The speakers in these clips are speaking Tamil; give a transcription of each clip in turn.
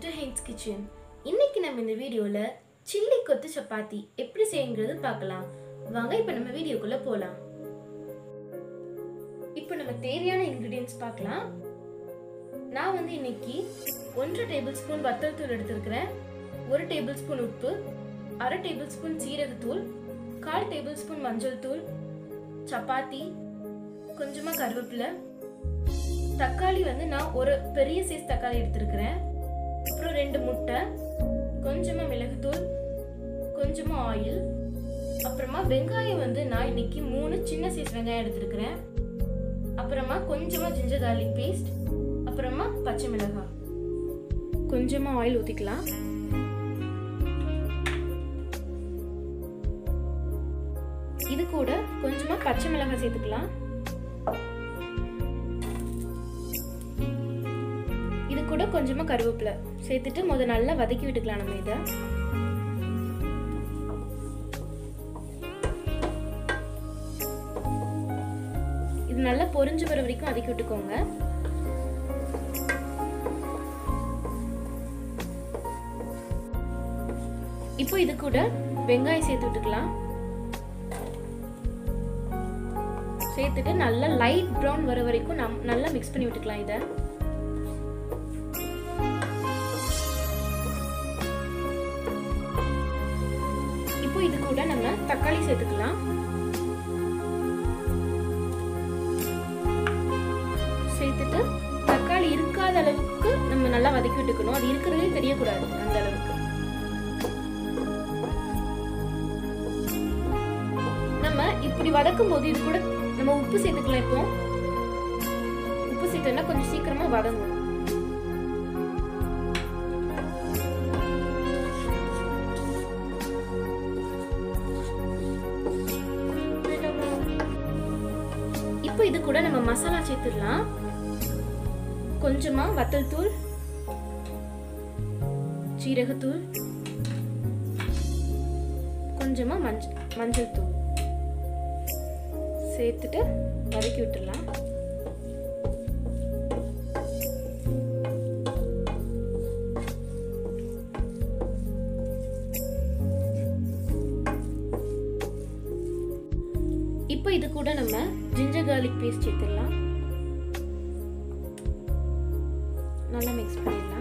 டு ஹெயின்ஸ் கிச்சன் இன்னைக்கு நம்ம இந்த வீடியோல சில்லி கொத்து சப்பாத்தி எப்படி செய்யுங்கிறது பார்க்கலாம் வாங்க இப்போ நம்ம வீடியோக்குள்ள போலாம் இப்போ நம்ம தேவையான இன்கிரீடியன்ஸ் பார்க்கலாம் நான் வந்து இன்னைக்கு ஒன்றரை டேபிள் ஸ்பூன் வத்தல் தூள் எடுத்திருக்கிறேன் ஒரு டேபிள் ஸ்பூன் உப்பு அரை டேபிள் ஸ்பூன் சீரகத்தூள் கால் டேபிள் ஸ்பூன் மஞ்சள் தூள் சப்பாத்தி கொஞ்சமாக கருவேப்பிலை தக்காளி வந்து நான் ஒரு பெரிய சைஸ் தக்காளி எடுத்திருக்கிறேன் அப்புறம் ரெண்டு முட்டை கொஞ்சமாக மிளகுத்தூள் கொஞ்சமாக ஆயில் அப்புறமா வெங்காயம் வந்து நான் இன்னைக்கு மூணு சின்ன சைஸ் வெங்காயம் எடுத்திருக்கிறேன் அப்புறமா கொஞ்சமாக ஜிஞ்சர் கார்லிக் பேஸ்ட் அப்புறமா பச்சை மிளகாய் கொஞ்சமாக ஆயில் ஊற்றிக்கலாம் இது கூட கொஞ்சமாக பச்சை மிளகாய் சேர்த்துக்கலாம் இது கூட கொஞ்சமா கருவேப்பிலை சேர்த்துட்டு முத நல்லா வதக்கி விட்டுக்கலாம் நம்ம இதை இது நல்லா பொரிஞ்சு வர வரைக்கும் வதக்கி விட்டுக்கோங்க இப்போ இது கூட வெங்காயம் சேர்த்து விட்டுக்கலாம் சேர்த்துட்டு நல்லா லைட் ப்ரௌன் வர வரைக்கும் நம் நல்லா மிக்ஸ் பண்ணி விட்டுக்கலாம் இதை இப்போ இது கூட நம்ம தக்காளி சேர்த்துக்கலாம் சேர்த்துட்டு தக்காளி இருக்காத அளவுக்கு நம்ம நல்லா வதக்கி விட்டுக்கணும் அது இருக்கிறதே தெரியக்கூடாது அந்த அளவுக்கு நம்ம இப்படி வதக்கும் போது இது கூட நம்ம உப்பு சேர்த்துக்கலாம் இப்போ உப்பு சேர்த்தோம்னா கொஞ்சம் சீக்கிரமா வதங்கும் இப்போ இது கூட நம்ம மசாலா சேர்த்துடலாம் கொஞ்சமா வத்தல் தூள் சீரகத்தூள் கொஞ்சமா மஞ்சள் மஞ்சள் தூள் சேர்த்துட்டு வதக்கி விட்டுடலாம் இப்போ இது கூட நம்ம ஜிஞ்சர் கார்லிக் பேஸ்ட் சேர்த்துடலாம் நல்லா மிக்ஸ் பண்ணிடலாம்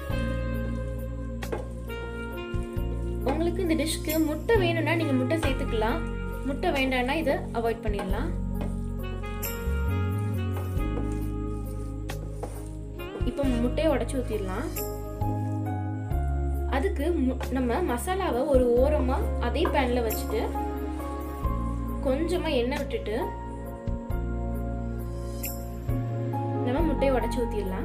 உங்களுக்கு இந்த டிஷ்க்கு முட்டை வேணும்னா நீங்க முட்டை சேர்த்துக்கலாம் முட்டை வேண்டாம்னா இதை அவாய்ட் பண்ணிடலாம் இப்போ முட்டையை உடச்சி ஊற்றிடலாம் அதுக்கு நம்ம மசாலாவை ஒரு ஓரமா அதே பேன்ல வச்சுட்டு கொஞ்சமா எண்ணெய் விட்டுட்டு நம்ம முட்டையை உடச்சி ஊத்திடலாம்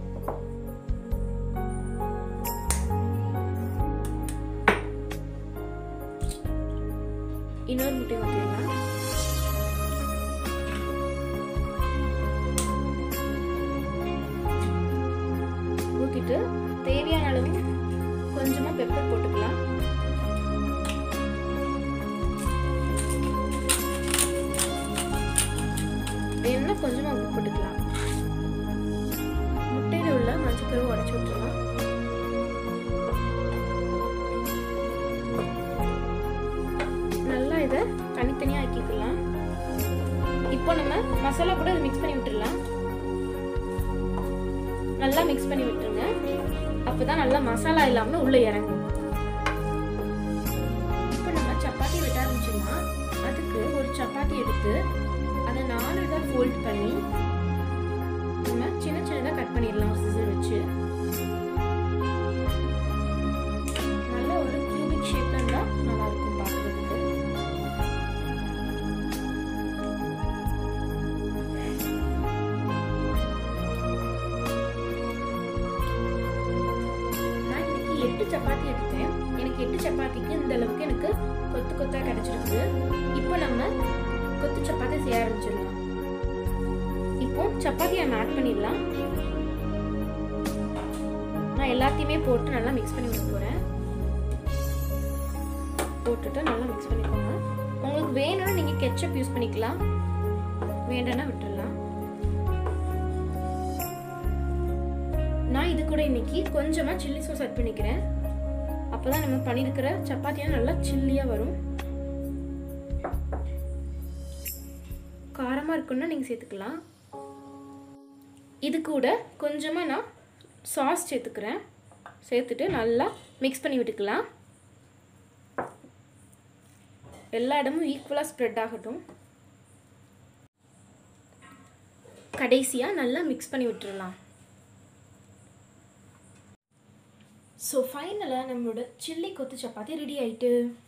இன்னொரு முட்டையை ஊத்திடலாம் ஊத்திட்டு தேவையான அளவு கொஞ்சமா பெப்பர் போட்டுக்கலாம் வேணும்னா கொஞ்சமா உப்பு போட்டுக்கலாம் முட்டையில உள்ள மஞ்சக்கரு உடச்சு விட்டுலாம் நல்லா இதை தனித்தனியா ஆக்கிக்கலாம் இப்போ நம்ம மசாலா கூட மிக்ஸ் பண்ணி விட்டுடலாம் நல்லா மிக்ஸ் பண்ணி விட்டுருங்க அப்பதான் நல்லா மசாலா இல்லாம உள்ள இறங்கும் இப்போ நம்ம சப்பாத்தி வெட்ட ஆரம்பிச்சிடலாம் அதுக்கு ஒரு சப்பாத்தி எடுத்து அதை நாலு இதாக ஃபோல்ட் பண்ணி நம்ம சின்ன சின்னதாக கட் பண்ணிடலாம் சிசர் வச்சு நல்ல ஒரு கியூபிக் ஷேப்ல இருந்தால் நல்லா இருக்கும் பார்க்குறதுக்கு நான் இன்னைக்கு எட்டு சப்பாத்தி எடுத்தேன் எனக்கு எட்டு சப்பாத்திக்கு இந்த அளவுக்கு எனக்கு கொத்து கொத்தா கிடைச்சிருக்கு இப்போ நம்ம கொத்து சப்பாத்தி செய்ய ஆரம்பிச்சிடலாம் இப்போ சப்பாத்தியை நம்ம ஆட் பண்ணிடலாம் நான் எல்லாத்தையுமே போட்டு நல்லா மிக்ஸ் பண்ணி விட போறேன் போட்டுட்டு நல்லா மிக்ஸ் பண்ணிக்கோங்க உங்களுக்கு வேணும்னா நீங்க கெச்சப் யூஸ் பண்ணிக்கலாம் வேண்டாம்னா விட்டுடலாம் நான் இது கூட இன்னைக்கு கொஞ்சமாக சில்லி சாஸ் ஆட் பண்ணிக்கிறேன் அப்போ தான் நம்ம பண்ணியிருக்கிற சப்பாத்தியாக நல்லா சில்லியாக வரும் காரமாக இருக்குன்னா நீங்கள் சேர்த்துக்கலாம் இது கூட கொஞ்சமாக நான் சாஸ் சேர்த்துக்கிறேன் சேர்த்துட்டு நல்லா மிக்ஸ் பண்ணி விட்டுக்கலாம் எல்லா இடமும் ஈக்குவலாக ஸ்ப்ரெட் ஆகட்டும் கடைசியாக நல்லா மிக்ஸ் பண்ணி விட்டுறலாம் ஸோ ஃபைனலாக நம்மளோட சில்லி கொத்து சப்பாத்தி ரெடி ஆயிட்டு